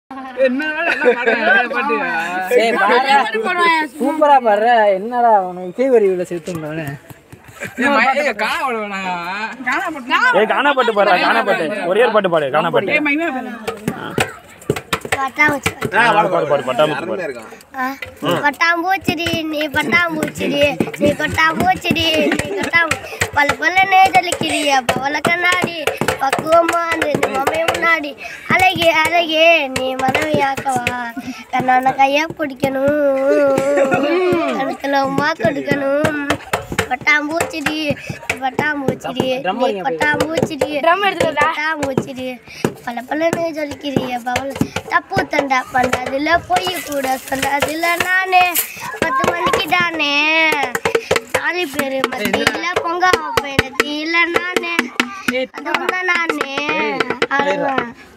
ஏய் பாரு சூப்பரா பாரு என்னடா உனக்கு விஜய் வரிவுல சேர்த்துட்டானே ஏய் கானா பாட்டு பாடுறா கானா பாட்டு ஒரே ஒரு பாட்டு பாடு கானா பாட்டு பாடு பாடு பாடு பட்டாம்பூச்சி பாடு பட்டாம்பூச்சிடி நீ பட்டாம்பூச்சிடி நீ கொட்டாம்பூச்சிடி நீ கொட்டாம்பூ பல பல்லனே ஜலிக்கிறிய பவள கண்ணாடி பக்குவமா அந்த நீ மம்மை முன்னாடி அழகே அழகே நீ மனைவியாக்கவா கண்ணான கைய பிடிக்கணும் கணக்குல உமா கொடுக்கணும் பட்டாம்பூச்சிடி பட்டாம்பூச்சிடி நீ பட்டாம்பூச்சிடி பட்டாம்பூச்சிடி பல பலன்னு ஜொலிக்கிறிய பவள தப்பு தண்டா பண்ணதுல பொய் கூட சொன்னதுல நானே பத்து மணிக்கு தானே நாலு பேரு மத்தியில பொங்க வைப்பேன் இல்ல நானே அது நானே அழுவேன்